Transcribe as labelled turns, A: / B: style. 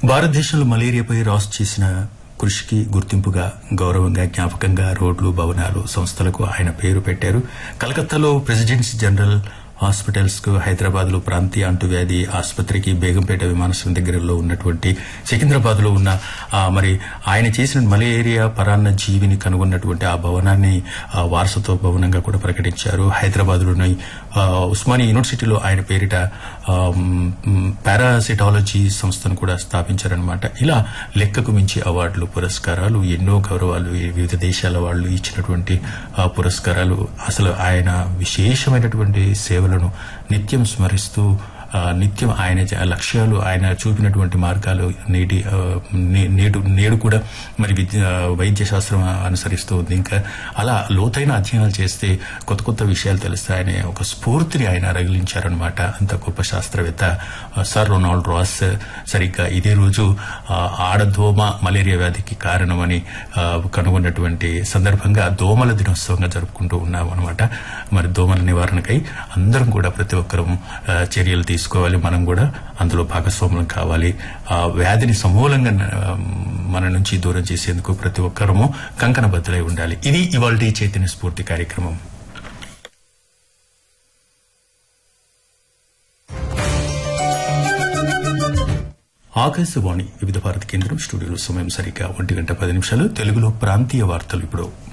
A: భారతదేశంలో మలేరియాపై రాస్ చేసిన కృషికి గుర్తింపుగా గౌరవంగా జ్ఞాపకంగా రోడ్లు భవనాలు సంస్థలకు ఆయన పేరు పెట్టారు కలకత్తాలో ప్రెసిడెంట్స్ జనరల్ హాస్పిటల్స్ కు హైదరాబాద్ లో ప్రాంతీయ అంటువ్యాధి ఆసుపత్రికి బేగంపేట విమానాశ్రయం దగ్గరలో ఉన్నటువంటి సికింద్రాబాద్ లో ఉన్న ఆ, మరి ఆయన చేసిన మలేరియా పరాన్న జీవిని కనుగొన్నటువంటి ఆ భవనాన్ని ఆ, వారసత్వ భవనంగా కూడా ప్రకటించారు హైదరాబాద్ లోని ఉస్మానియా యూనివర్సిటీలో ఆయన పేరిట పారాసిటాలజీ సంస్థను కూడా స్థాపించారనమాట ఇలా లెక్కకు మించి అవార్డులు పురస్కారాలు ఎన్నో గౌరవాలు ఈ వివిధ దేశాల వాళ్ళు ఇచ్చినటువంటి ఆ, పురస్కారాలు అసలు ఆయన విశేషమైనటువంటి సేవలను నిత్యం స్మరిస్తూ ఆ, నిత్యం ఆయన చ- లక్ష్యాలు ఆయన చూపినటువంటి మార్గాలు నేటి ఆ, నే- నేడు నేడు కూడా మరి విద్య వైద్య శాస్త్రం అనుసరిస్తూ ఉంది ఇంకా అలా లోతైన అధ్యయనాలు చేస్తే కొత్త కొత్త విషయాలు తెలుస్తాయనే ఒక స్ఫూర్తిని ఆయన రగిలించారనమాట అంత గొప్ప శాస్త్రవేత్త ఆ, సర్ రొనాల్డ్ రాస్ సరిగ్గా ఇదే రోజు ఆ, ఆడదోమ మలేరియా వ్యాధికి కారణమని ఆ, కనుగొన్నటువంటి సందర్భంగా దోమల దినోత్సవంగా జరుపుకుంటూ ఉన్నాం అనమాట మరి దోమల నివారణకై అందరం కూడా ప్రతి ఒక్కరూ ఆ, చర్యలు తీసుకోవాలి మనం కూడా అందులో భాగస్వాములం కావాలి ఆ వ్యాధిని సమూలంగా ఆ, మన నుంచి దూరం చేసేందుకు ప్రతి ఒక్కరము కంకణబద్దులై ఉండాలి ఇది ఇవాళ చైతన్య స్ఫూర్తి కార్యక్రమం ఆకాశవాణి వివిధ భారత కేంద్రం స్టూడియోలో సమయం సరిగ్గా ఒంటి గంట పది నిమిషాలు తెలుగులో ప్రాంతీయ వార్తలు ఇప్పుడు